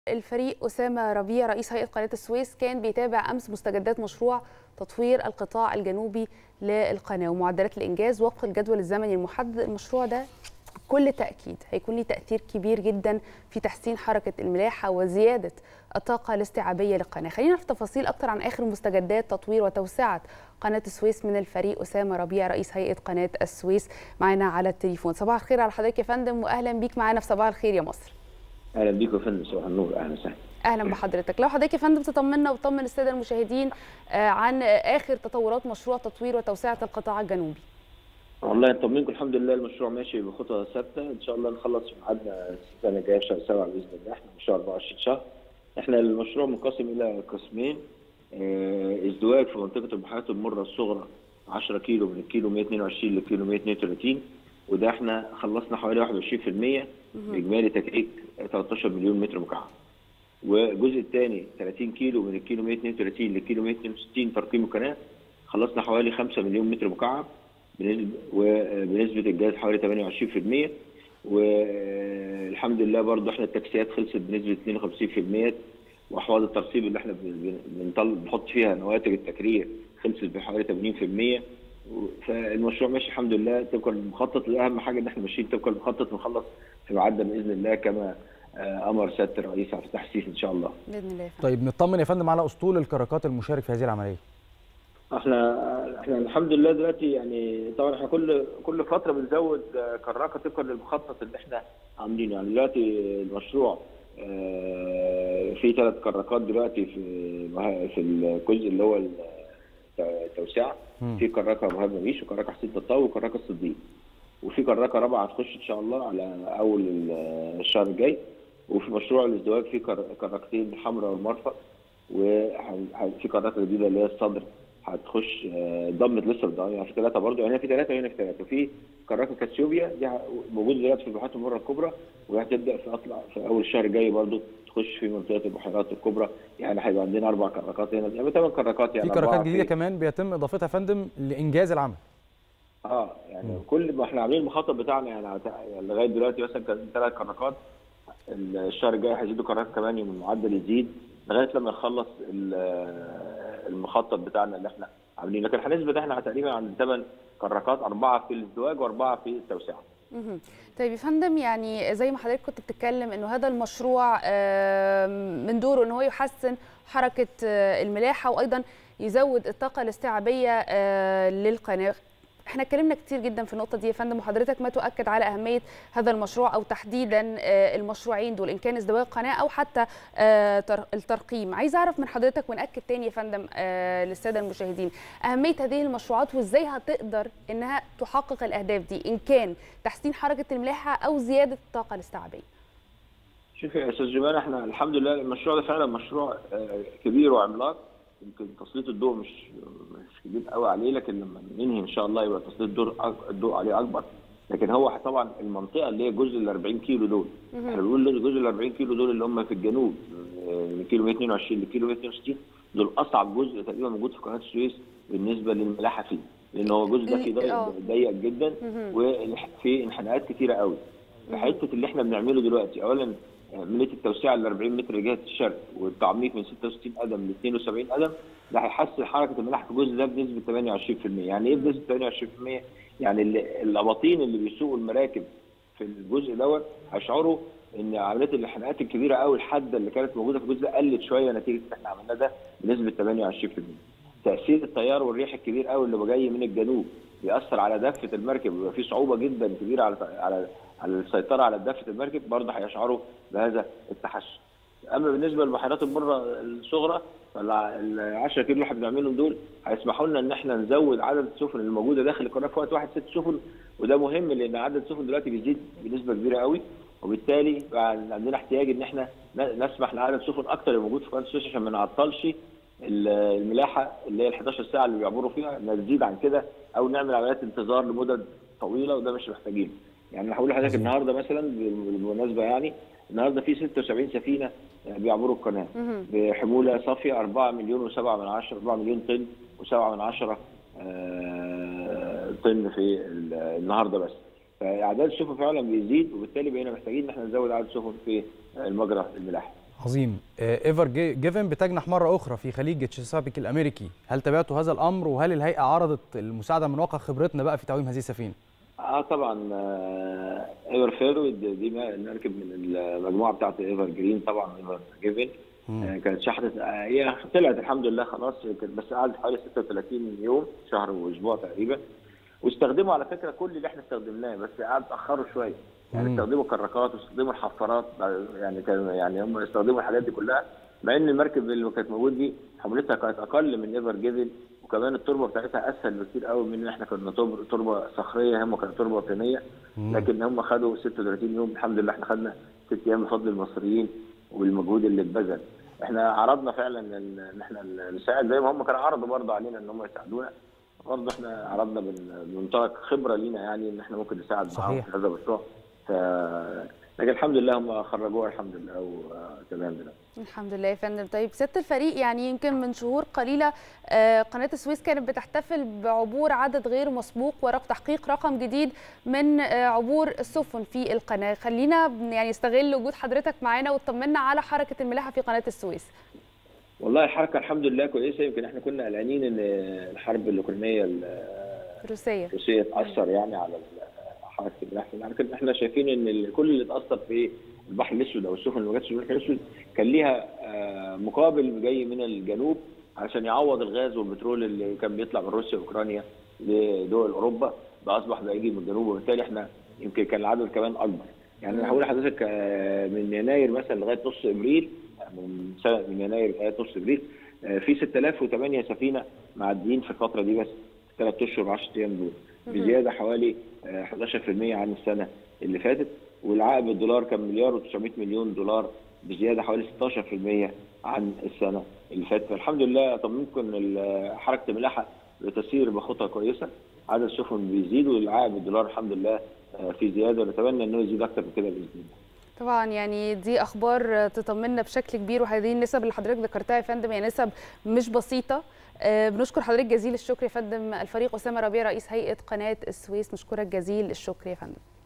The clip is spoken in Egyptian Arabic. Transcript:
الفريق أسامة ربيع رئيس هيئة قناة السويس كان بيتابع أمس مستجدات مشروع تطوير القطاع الجنوبي للقناة ومعدلات الإنجاز وفق الجدول الزمني المحدد المشروع ده بكل تأكيد هيكون له تأثير كبير جدا في تحسين حركة الملاحة وزيادة الطاقة الاستيعابية للقناة خلينا نعرف تفاصيل أكتر عن آخر مستجدات تطوير وتوسعة قناة السويس من الفريق أسامة ربيع رئيس هيئة قناة السويس معنا على التليفون صباح الخير على حضرتك يا فندم وأهلا بيك معنا في صباح الخير يا مصر اهلا بيكم يا فندم صباح النور اهلا وسهلا اهلا بحضرتك لو حضرتك يا فندم تطمنا وتطمن الساده المشاهدين عن اخر تطورات مشروع تطوير وتوسعه القطاع الجنوبي والله نطمنكم الحمد لله المشروع ماشي بخطى ثابته ان شاء الله نخلص في ميعادنا السنه الجايه في شهر 7 باذن الله احنا مشروع 24 شهر احنا المشروع منقسم الى قسمين اه ازدواج في منطقه البحيرات المره الصغرى 10 كيلو من الكيلو 122 للكيلو 132 وده احنا خلصنا حوالي 21% باجمالي تكعيب 13 مليون متر مكعب والجزء الثاني 30 كيلو من الكيلو 132 للكيلو 162 ترقيم القناه خلصنا حوالي 5 مليون متر مكعب وبنسبه الجاز حوالي 28% والحمد لله برضو احنا التكسيات خلصت بنسبه 52% واحواض الترسيب اللي احنا بنحط فيها نواتج التكرير خلصت بحوالي 80% فالمشروع ماشي الحمد لله طبقا للمخطط واهم حاجه ان احنا ماشيين طبقا للمخطط ونخلص في ميعادنا باذن الله كما امر سياده الرئيس عبد الفتاح السيسي ان شاء الله. باذن الله طيب نطمن يا فندم على اسطول الكراكات المشارك في هذه العمليه. احنا احنا الحمد لله دلوقتي يعني طبعا احنا كل كل فتره بنزود كراكه طبقا للمخطط اللي احنا عاملينه يعني دلوقتي المشروع في ثلاث كراكات دلوقتي في في الجزء اللي هو التوسعه في كراكه مهاب مبيش وكراكه حسين تطاوي وكراكه الصديق وفي كراكه رابعه هتخش ان شاء الله على اول الشهر الجاي وفي مشروع الازدواج في كراكتين الحمراء والمرفق وفي كراكه جديده اللي هي الصدر هتخش ضمت لسه يعني في ثلاثه برضه يعني في ثلاثه وهنا في ثلاثه وفي كراكه كاسيوبيا دي موجوده دلوقتي في البحيرات المره الكبرى وهتبدا في اطلع في اول الشهر الجاي برضه تخش في منطقه البحيرات الكبرى يعني هيبقى عندنا اربع كراكات هنا يعني ثمان كراكات يعني في كراكات جديده كمان بيتم اضافتها يا فندم لانجاز العمل اه يعني م. كل ما احنا عاملين المخطط بتاعنا يعني لغايه دلوقتي مثلا كان ثلاث كراكات الشهر الجاي هيزيدوا كراكات كمان يوم المعدل يزيد لغايه لما نخلص المخطط بتاعنا اللي احنا عاملينه لكن هنثبت احنا تقريبا عند ثمان كراكات اربعه في الازدواج واربعه في التوسعه. طيب يا فندم يعني زي ما حضرتك كنت بتتكلم انه هذا المشروع من دوره ان هو يحسن حركه الملاحه وايضا يزود الطاقه الاستيعابيه للقناه احنا اتكلمنا كتير جدا في النقطه دي يا فندم وحضرتك ما تؤكد على اهميه هذا المشروع او تحديدا المشروعين دول ان كان ازدواج قناه او حتى الترقيم عايز اعرف من حضرتك وناكد تاني يا فندم للساده المشاهدين اهميه هذه المشروعات وازاي هتقدر انها تحقق الاهداف دي ان كان تحسين حركه الملاحه او زياده الطاقه الاستيعابيه شوف يا استاذ جمال احنا الحمد لله المشروع ده فعلا مشروع كبير وعملاق يمكن تسليط الضوء مش مش كبير قوي عليه لكن لما ننهي ان شاء الله يبقى تسليط الضوء الضوء عليه اكبر لكن هو طبعا المنطقه اللي هي جزء ال 40 كيلو دول احنا بنقول جزء ال 40 كيلو دول اللي هم في الجنوب من كيلو 122 لكيلو 162 دول اصعب جزء تقريبا موجود في قناه السويس بالنسبه للملاحه فيه لان هو جزء ده فيه ضيق جدا وفي انحناءات كثيره قوي في حته اللي احنا بنعمله دلوقتي اولا عمليه التوسعه ل 40 متر جهه الشرق والتعميق من 66 قدم ل 72 قدم ده هيحسن حركه الملاحه في الجزء ده بنسبه 28% يعني ايه بنسبه 28% يعني الاباطين اللي بيسوقوا المراكب في الجزء دوت هيشعروا ان عمليه الانحناءات الكبيره قوي الحاده اللي كانت موجوده في الجزء ده قلت شويه نتيجه ان احنا عملنا ده بنسبه 28% تاثير التيار والريح الكبير قوي اللي جاي من الجنوب بيأثر على دفه المركب ويبقى في صعوبه جدا كبيره على على على السيطره على دفه المركب برضه هيشعروا بهذا التحسن. اما بالنسبه للبحيرات المره الصغرى فال 10 كيلو اللي احنا بنعملهم دول هيسمحوا لنا ان احنا نزود عدد السفن اللي موجوده داخل القناه في وقت واحد ست سفن وده مهم لان عدد السفن دلوقتي بيزيد بنسبه كبيره قوي وبالتالي عندنا احتياج ان احنا نسمح لعدد سفن اكتر اللي موجود في قناه السويس عشان ما نعطلش الملاحه اللي هي ال 11 ساعه اللي بيعبروا فيها نزيد عن كده او نعمل عمليات انتظار لمدد طويله وده مش محتاجينه. يعني انا هقول لحضرتك النهارده مثلا بالمناسبه يعني النهارده في 76 سفينه بيعبروا القناه بحموله صافيه 4 مليون و7 من 10 4 مليون طن و7 من 10 طن في النهارده بس فاعداد السفن فعلا بيزيد وبالتالي بقينا محتاجين ان احنا نزود عدد السفن في المجرى الملاحي عظيم آه، ايفر جي- جيفن بتجنح مره اخرى في خليج تشيسابيك الامريكي هل تابعتوا هذا الامر وهل الهيئه عرضت المساعده من واقع خبرتنا بقى في تعويم هذه السفينه اه طبعا آه، ايفر فيرو دي دي مركب من المجموعه بتاعت ايفر جرين طبعا ايفر جيفن آه، كانت شحنت آه، هي طلعت الحمد لله خلاص كانت بس قعدت حوالي 36 يوم شهر واسبوع تقريبا واستخدموا على فكره كل اللي احنا استخدمناه بس قعد اتاخروا شويه يعني مم. استخدموا كراكات واستخدموا الحفارات يعني كان يعني هم استخدموا الحاجات دي كلها مع ان المركب اللي كانت موجود دي حمولتها كانت اقل من ايفر جيفن وكمان التربه بتاعتها اسهل بكتير قوي من ان احنا كنا تربه تربه صخريه هم كانت تربه طينيه لكن هم خدوا 36 يوم الحمد لله احنا خدنا ست ايام بفضل المصريين والمجهود اللي اتبذل احنا عرضنا فعلا ان إن احنا نساعد زي ما هم كانوا عرضوا برضه علينا ان هم يساعدونا برضه احنا عرضنا من منطلق خبره لينا يعني ان احنا ممكن نساعد معاهم صحيح. في هذا المشروع ف لكن الحمد لله هم خرجوها الحمد لله وتمام دلوقتي الحمد لله يا فندم طيب سياده الفريق يعني يمكن من شهور قليله آه، قناه السويس كانت بتحتفل بعبور عدد غير مسبوق ورق تحقيق رقم جديد من آه، عبور السفن في القناه خلينا يعني نستغل وجود حضرتك معانا وتطمنا على حركه الملاحه في قناه السويس والله الحركه الحمد لله كويسه يمكن احنا كنا قلقانين ان الحرب الاوكرانيه ال- روسيه الروسيه تاثر يعني على حركه الملاحه لكن احنا شايفين ان ال- كل اللي اتاثر في البحر الاسود او السفن اللي جت في البحر الاسود كان ليها آه، مقابل جاي من الجنوب علشان يعوض الغاز والبترول اللي كان بيطلع من روسيا واوكرانيا لدول اوروبا ده اصبح بقى يجي من الجنوب وبالتالي احنا يمكن كان العدد كمان اكبر يعني انا هقول لحضرتك آه، من يناير مثلا لغايه نص ابريل من سنه من يناير لغايه نص ابريل آه، في 6008 سفينه معديين في الفتره دي بس ثلاث اشهر 10 ايام دول بزياده حوالي آه، 11% عن السنه اللي فاتت والعائد بالدولار كان مليار و900 مليون دولار بزياده حوالي 16% عن السنه اللي فاتت فالحمد لله طمنكم ان حركه الملاحه بتسير بخطى كويسه عدد السفن بيزيد والعائد بالدولار الحمد لله آه، في زياده ونتمنى انه يزيد اكتر من كده باذن الله طبعا يعني دي اخبار تطمنا بشكل كبير وهذه النسب اللي حضرتك ذكرتها يا فندم هي نسب مش بسيطه آه، بنشكر حضرتك جزيل الشكر يا فندم الفريق اسامه ربيع رئيس هيئه قناه السويس نشكرك جزيل الشكر يا فندم